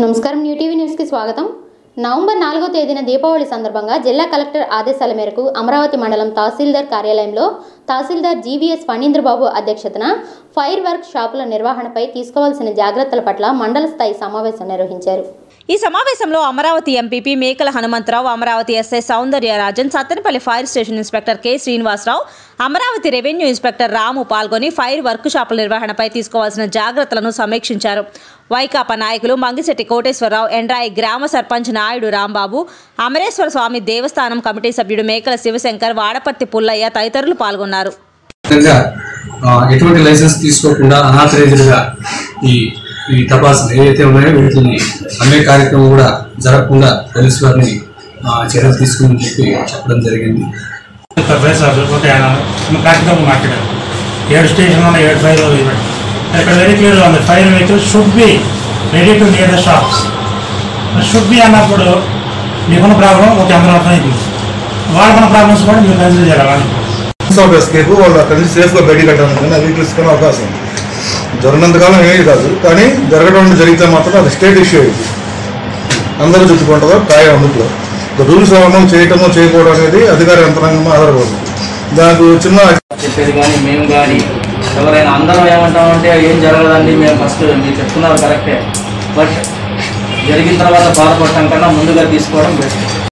నమస్కారం new TV న్యూస్కి స్వాగతం నవంబర్ నాలుగో తేదీన దీపావళి సందర్భంగా జిల్లా కలెక్టర్ ఆదేశాల మేరకు అమరావతి మండలం తహసీల్దార్ కార్యాలయంలో తహసీల్దార్ జీవీఎస్ ఫణీంద్రబాబు అధ్యక్షతన ఫైర్ వర్క్ షాపుల నిర్వహణపై తీసుకోవాల్సిన జాగ్రత్తల పట్ల మండల స్థాయి సమావేశం నిర్వహించారు ఈ సమావేశంలో Amaravati MPP Mekala Hanumantharao Amaravati SI Soundarya Rajan Sattenapalli fire station inspector K Srinivasarao Amaravati revenue inspector Ramu పాల్గొని ఫైర్ వర్క్ షాపుల నిర్వహణపై తీసుకోవాల్సిన జాగ్రత్తలను సమీక్షించారు వైకాపా నాయకులు మంగిశెట్టి కోటేశ్వరరావు ఎండ్రాయి గ్రామ సర్పంచ్ నాయుడు రాంబాబు అమరేశ్వర స్వామి దేవస్థానం కమిటీ సభ్యుడు మేకల శివశంకర్ వాడపత్తి పుల్లయ్య తదితరులు పాల్గొన్నారు విధంగా ఆ, ఎటువంటి లైసెన్స్ తీసుకోకుండా అనాథరైజ్డ్ గా ఈ ఈ టపాసులు ఏవైతే ఉన్నాయో వీటిని అమ్మే కార్యక్రమం కూడా జరగకుండా పోలీసు వారిని ఆ, చర్యలు తీసుకుని చెప్పి చెప్పడం జరిగింది సర్వే సార్ ఓకే ఆయన ప్రాక్టికల్ మాట్లాడారు ఏడు స్టేషన్ ఉన్న ఏడు ఫైర్ ఇక్కడ వెరీ క్లియర్ ఉంది fire vehicle should be ready to near the shops should be అన్నప్పుడు మీకున్న ప్రాబ్లం ఒక అమరావతి ఇది వాళ్ళకున్న ప్రాబ్లమ్స్ కూడా మీరు కన్సిడర్ చేయాలి ఆఫ్ ఎస్కేప్ వాళ్ళు అక్కడి నుంచి సేఫ్గా బయటికి వెళ్ళడానికి కానీ అవి తీసుకునే అవకాశం ఉంది. జరిగినంతకాలం ఏమీ కాదు కానీ జరగడం జరిగితే మాత్రం అది స్టేట్ ఇష్యూ అయింది అందరూ చుట్టుకుంటుందో ఖాయం అందుట్లో రూల్స్ అమలు చేయటమో చేయకపోవడం అనేది అధికార యంత్రాంగం ఆధారపడుతుంది దానికి చిన్న చెప్పేది కానీ మేము కానీ ఎవరైనా అందరం ఏమంటామంటే ఏం జరగదండి మేము ఫస్ట్ మీరు చెప్తున్నారు కరెక్టే బట్ జరిగిన తర్వాత బాధపడటం కన్నా ముందుగా తీసుకోవడం బెస్ట్